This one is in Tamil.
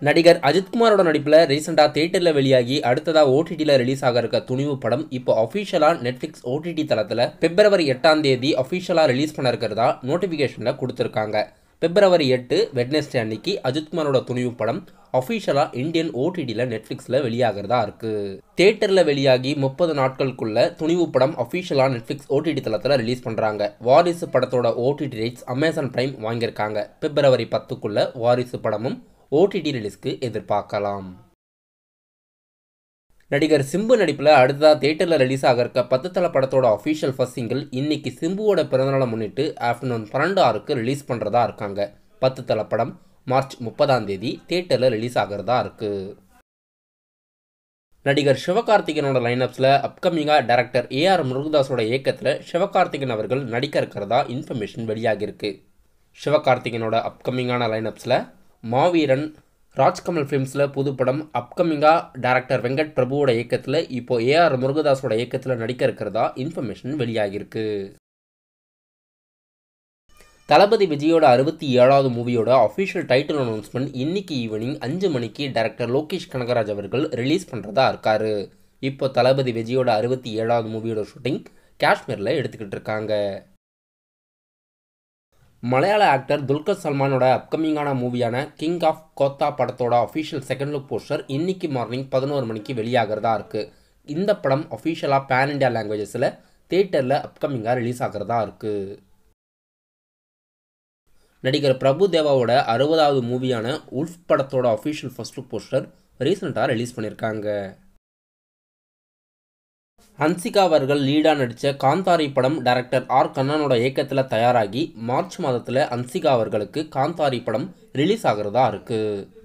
நடிகர் அஜித்குமாரோட நடிப்பில் ரீசெண்டாக தேட்டரில் வெளியாகி அடுத்ததாக ஓடிடியில் ரிலீஸ் ஆக இருக்க துணிவு படம் இப்போ அஃபிஷியலாக நெட்ஃப்ளிக்ஸ் ஓடிடி தளத்தில் பிப்ரவரி எட்டாம் தேதி அஃபிஷியலாக ரிலீஸ் பண்ண இருக்கிறதா நோட்டிஃபிகேஷனில் கொடுத்துருக்காங்க பிப்ரவரி எட்டு வெட்னஸ்டே அன்னைக்கு அஜித்குமாரோட துணிவு படம் அஃபிஷியலாக இந்தியன் ஓடிடியில் நெட்ஃப்ளிக்ஸில் வெளியாகிறதா இருக்குது தேட்டரில் வெளியாகி முப்பது நாட்களுக்குள்ள துணிவு படம் அஃபிஷியலாக நெட்ஃப்ளிக்ஸ் ஓடிடி தளத்தில் ரிலீஸ் பண்ணுறாங்க வாரிசு படத்தோட ஓடிடி ரைட்ஸ் அமேசான் பிரைம் வாங்கியிருக்காங்க பிப்ரவரி பத்துக்குள்ள வாரிசு படமும் ஓடிடி ரிலீஸ்க்கு எதிர்பார்க்கலாம் நடிகர் சிம்பு நடிப்பில் அடுத்ததாக தேட்டரில் ரிலீஸ் ஆக இருக்க பத்து தல படத்தோட அஃபீஷியல் ஃபர்ஸ்ட் சிங்கிள் இன்னைக்கு சிம்புவோட பிறந்தநாளை முன்னிட்டு ஆஃப்டர்நூன் பன்னெண்டு ஆறுக்கு ரிலீஸ் பண்ணுறதா இருக்காங்க பத்து தல படம் மார்ச் முப்பதாம் தேதி தேட்டரில் ரிலீஸ் ஆகிறதா இருக்கு நடிகர் சிவகார்த்திகனோட லைனப்ஸில் அப்கமிங்காக டேரக்டர் ஏஆர் முருகதாஸோட இயக்கத்தில் சிவகார்த்திகன் அவர்கள் நடிக்க இருக்கிறதா இன்ஃபர்மேஷன் வெளியாகிருக்கு சிவகார்த்திகனோட அப்கமிங்கான லைனப்ஸில் மாவீரன் ராஜ்கமல் ஃபிலிம்ஸில் புது படம் அப்கமிங்காக டேரக்டர் வெங்கட் பிரபுவோட இயக்கத்தில் இப்போ ஏஆர் முருகதாஸோட இயக்கத்தில் நடிக்க இருக்கிறதா இன்ஃபர்மேஷன் வெளியாகிருக்கு தளபதி விஜயோட அறுபத்தி ஏழாவது மூவியோட அஃபிஷியல் டைட்டில் அனௌன்ஸ்மெண்ட் இன்னைக்கு ஈவினிங் அஞ்சு மணிக்கு டேரக்டர் லோகேஷ் கனகராஜ் அவர்கள் ரிலீஸ் பண்ணுறதா இருக்காரு இப்போ தளபதி விஜயோட அறுபத்தி ஏழாவது மூவியோட ஷூட்டிங் காஷ்மீரில் எடுத்துக்கிட்டு இருக்காங்க மலையாள ஆக்டர் துல்கர் சல்மானோட அப்கமிங்கான மூவியான கிங் ஆஃப் கோத்தா படத்தோட அஃபிஷியல் செகண்ட் லுக் போஸ்டர் இன்னைக்கு மார்னிங் பதினோரு மணிக்கு வெளியாகிறதா இருக்குது இந்த படம் அஃபிஷியலாக பேன் இண்டியா லாங்குவேஜஸில் தேட்டரில் அப்கமிங்காக ரிலீஸ் ஆகிறதா இருக்குது நடிகர் பிரபு தேவாவோட அறுபதாவது மூவியான உல்ஃப் படத்தோட அஃபிஷியல் ஃபர்ஸ்ட் லுக் போஸ்டர் ரீசெண்டாக ரிலீஸ் பண்ணியிருக்காங்க ஹன்சிகா அவர்கள் லீடாக நடித்த காந்தாரி படம் டைரக்டர் ஆர் கண்ணனோட இயக்கத்தில் தயாராகி மார்ச் மாதத்தில் ஹன்சிகா அவர்களுக்கு காந்தாரி படம் ரிலீஸ் ஆகிறதா இருக்குது